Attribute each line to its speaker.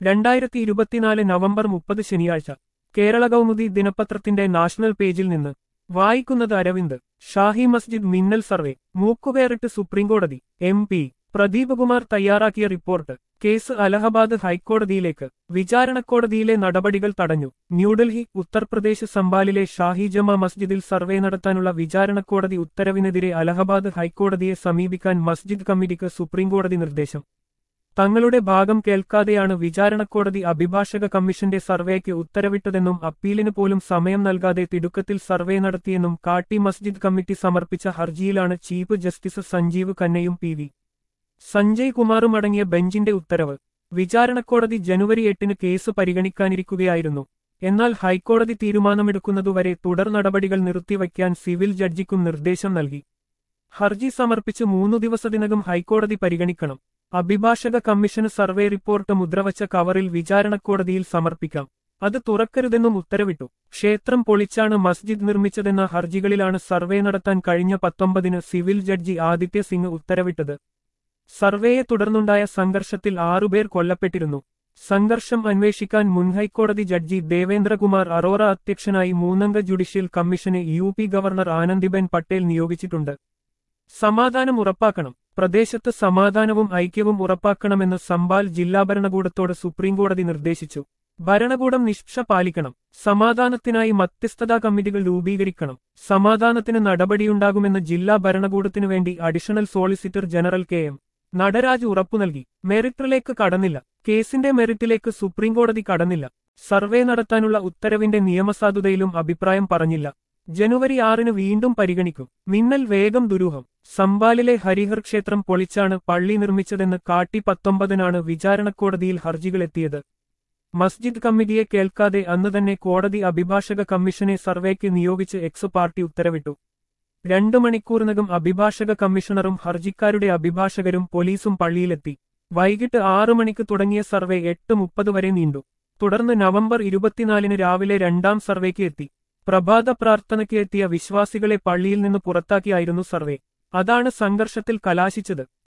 Speaker 1: രണ്ടായിരത്തി ഇരുപത്തിനാല് നവംബർ മുപ്പത് ശനിയാഴ്ച കേരള കൗമുദി ദിനപത്രത്തിന്റെ നാഷണൽ പേജിൽ നിന്ന് വായിക്കുന്നത് അരവിന്ദ് ഷാഹി മസ്ജിദ് മിന്നൽ സർവേ മൂക്കുകയറിട്ട് സുപ്രീംകോടതി എം പി പ്രദീപ് കുമാർ തയ്യാറാക്കിയ റിപ്പോർട്ട് കേസ് അലഹബാദ് ഹൈക്കോടതിയിലേക്ക് വിചാരണക്കോടതിയിലെ നടപടികൾ തടഞ്ഞു ന്യൂഡൽഹി ഉത്തർപ്രദേശ് സംബാലിലെ ഷാഹി ജമാ മസ്ജിദിൽ സർവേ നടത്താനുള്ള വിചാരണക്കോടതി ഉത്തരവിനെതിരെ അലഹബാദ് ഹൈക്കോടതിയെ സമീപിക്കാൻ മസ്ജിദ് കമ്മിറ്റിക്ക് സുപ്രീംകോടതി നിർദ്ദേശം തങ്ങളുടെ ഭാഗം കേൾക്കാതെയാണ് വിചാരണക്കോടതി അഭിഭാഷക കമ്മീഷന്റെ സർവേക്ക് ഉത്തരവിട്ടതെന്നും അപ്പീലിന് പോലും സമയം നൽകാതെ തിടുക്കത്തിൽ സർവേ നടത്തിയെന്നും കാട്ടി മസ്ജിദ് കമ്മിറ്റി സമർപ്പിച്ച ഹർജിയിലാണ് ചീഫ് ജസ്റ്റിസ് സഞ്ജീവ് ഖന്നയും പി വി സഞ്ജയ് കുമാറും അടങ്ങിയ ബെഞ്ചിന്റെ ഉത്തരവ് വിചാരണക്കോടതി ജനുവരി എട്ടിന് കേസ് പരിഗണിക്കാനിരിക്കുകയായിരുന്നു എന്നാൽ ഹൈക്കോടതി തീരുമാനമെടുക്കുന്നതുവരെ തുടർ നടപടികൾ നിർത്തിവയ്ക്കാൻ സിവിൽ ജഡ്ജിക്കും നിർദ്ദേശം നൽകി ഹർജി സമർപ്പിച്ച് മൂന്നു ദിവസത്തിനകം ഹൈക്കോടതി പരിഗണിക്കണം അഭിഭാഷക കമ്മീഷന് സർവേ റിപ്പോർട്ട് മുദ്രവച്ച കവറിൽ വിചാരണക്കോടതിയിൽ സമർപ്പിക്കാം അത് തുറക്കരുതെന്നും ഉത്തരവിട്ടു ക്ഷേത്രം പൊളിച്ചാണ് മസ്ജിദ് നിർമ്മിച്ചതെന്ന ഹർജികളിലാണ് സർവേ നടത്താൻ കഴിഞ്ഞ പത്തൊമ്പതിന് സിവിൽ ജഡ്ജി ആദിത്യ സിംഗ് ഉത്തരവിട്ടത് സർവേയെ തുടർന്നുണ്ടായ സംഘർഷത്തിൽ ആറുപേർ കൊല്ലപ്പെട്ടിരുന്നു സംഘർഷം അന്വേഷിക്കാൻ മുൻ ഹൈക്കോടതി ജഡ്ജി ദേവേന്ദ്രകുമാർ അറോറ അധ്യക്ഷനായി മൂന്നംഗ ജുഡീഷ്യൽ കമ്മീഷന് U P governor Anandiben Patel നിയോഗിച്ചിട്ടുണ്ട് സമാധാനം ഉറപ്പാക്കണം പ്രദേശത്ത് സമാധാനവും ഐക്യവും ഉറപ്പാക്കണമെന്ന് സംബാൽ ജില്ലാ ഭരണകൂടത്തോട് സുപ്രീംകോടതി നിർദ്ദേശിച്ചു ഭരണകൂടം നിഷ്പക്ഷ പാലിക്കണം സമാധാനത്തിനായി മധ്യസ്ഥതാ കമ്മിറ്റികൾ രൂപീകരിക്കണം സമാധാനത്തിന് നടപടിയുണ്ടാകുമെന്ന് ജില്ലാ ഭരണകൂടത്തിനു വേണ്ടി additional solicitor general K M Nataraj ഉറപ്പു നൽകി മെറിറ്റിലേക്ക് കടന്നില്ല കേസിന്റെ മെറിറ്റിലേക്ക് സുപ്രീംകോടതി കടന്നില്ല സർവേ നടത്താനുള്ള ഉത്തരവിന്റെ നിയമസാധുതയിലും അഭിപ്രായം പറഞ്ഞില്ല ജനുവരി ആറിന് വീണ്ടും പരിഗണിക്കും മിന്നൽ വേഗം ദുരൂഹം സംബാലിലെ ഹരിഹർ ക്ഷേത്രം പൊളിച്ചാണ് പള്ളി നിർമ്മിച്ചതെന്ന് കാട്ടി പത്തൊമ്പതിനാണ് വിചാരണക്കോടതിയിൽ ഹർജികളെത്തിയത് മസ്ജിദ് കമ്മിറ്റിയെ കേൾക്കാതെ അന്ന് തന്നെ കോടതി അഭിഭാഷക കമ്മീഷനെ സർവേക്ക് നിയോഗിച്ച് എക്സ് പാർട്ടി ഉത്തരവിട്ടു രണ്ടു മണിക്കൂറിനകം അഭിഭാഷക കമ്മീഷണറും ഹർജിക്കാരുടെ അഭിഭാഷകരും പോലീസും പള്ളിയിലെത്തി വൈകിട്ട് ആറു മണിക്ക് തുടങ്ങിയ സർവേ എട്ട് മുപ്പത് വരെ നീണ്ടു തുടർന്ന് നവംബർ ഇരുപത്തിനാലിന് രാവിലെ രണ്ടാം സർവേക്ക് എത്തി പ്രഭാത പ്രാർത്ഥനയ്ക്ക് എത്തിയ വിശ്വാസികളെ പള്ളിയിൽ നിന്ന് പുറത്താക്കിയായിരുന്നു സർവേ അതാണ് സംഘർഷത്തിൽ കലാശിച്ചത്